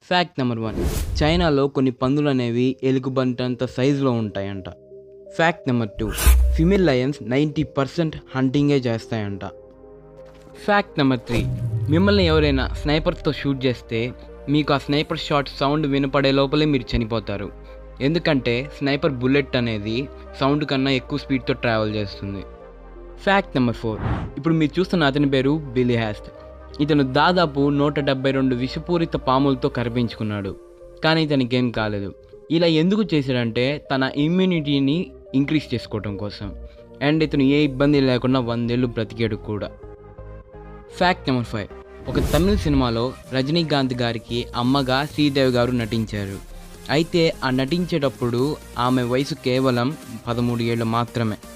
fact number one చైనాలో కొన్ని పందులు అనేవి ఎలుగుబంటంత సైజులో ఉంటాయంట fact number two female lions ninety percent హంటింగే చేస్తాయంట ఫ్యాక్ట్ నెంబర్ త్రీ మిమ్మల్ని ఎవరైనా స్నైపర్తో షూట్ చేస్తే మీకు ఆ స్నైపర్ షాట్ సౌండ్ వినపడే లోపలే మీరు చనిపోతారు ఎందుకంటే స్నైపర్ బుల్లెట్ అనేది సౌండ్ కన్నా ఎక్కువ స్పీడ్తో ట్రావెల్ చేస్తుంది ఫ్యాక్ట్ నెంబర్ ఫోర్ ఇప్పుడు మీరు చూస్తున్న అతని పేరు బిలీ హ్యాస్ట్ ఇతను దాదాపు నూట డెబ్బై రెండు విషపూరిత పాములతో కరిపించుకున్నాడు కానీ ఇతనికి ఏం కాలేదు ఇలా ఎందుకు చేశాడంటే తన ఇమ్యూనిటీని ఇంక్రీజ్ చేసుకోవడం కోసం అండ్ ఇతను ఏ ఇబ్బంది లేకుండా వందేళ్ళు బ్రతికాడు కూడా ఫ్యాక్ట్ నెంబర్ ఫైవ్ ఒక తమిళ సినిమాలో రజనీకాంత్ గారికి అమ్మగా శ్రీదేవి గారు నటించారు అయితే ఆ నటించేటప్పుడు ఆమె వయసు కేవలం పదమూడు ఏళ్ళు మాత్రమే